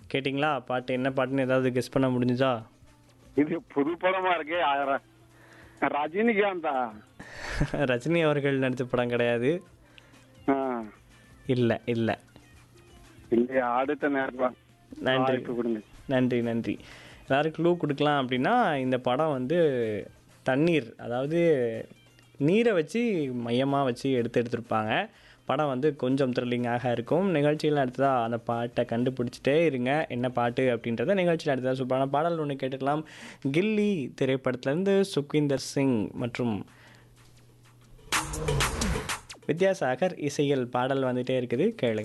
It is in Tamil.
கேட்டிங்களா பாட்டு என்ன பாட்டுன்னு ஏதாவது கெஸ் பண்ண முடிஞ்சுதா இது புது படமா இருக்கு ஆ, ரஜினிகாந்தா ரஜினி அவர்கள் நடித்த படம் கிடையாது ஆ, இல்லை இல்லை இல்லையா அடுத்த நேரம் நன்றி வாய்ப்பு கொடுங்க நன்றி நன்றி எல்லாரும் க்ளூ கொடுக்கலாம் அப்படின்னா இந்த படம் வந்து தண்ணீர் அதாவது நீரை வச்சு மையமாக வச்சு எடுத்து எடுத்திருப்பாங்க படம் வந்து கொஞ்சம் த்ரில்லிங்காக இருக்கும் நிகழ்ச்சியில் அடுத்ததாக அந்த பாட்டை கண்டுபிடிச்சிட்டே இருங்க என்ன பாட்டு அப்படின்றத நிகழ்ச்சியில் அடுத்ததாக சூப்பரான பாடல் ஒன்று கேட்டுக்கலாம் கில்லி திரைப்படத்துலேருந்து சுக்விந்தர் சிங் மற்றும் வித்யாசாகர் இசையில் பாடல் வந்துட்டே இருக்குது கேளுங்க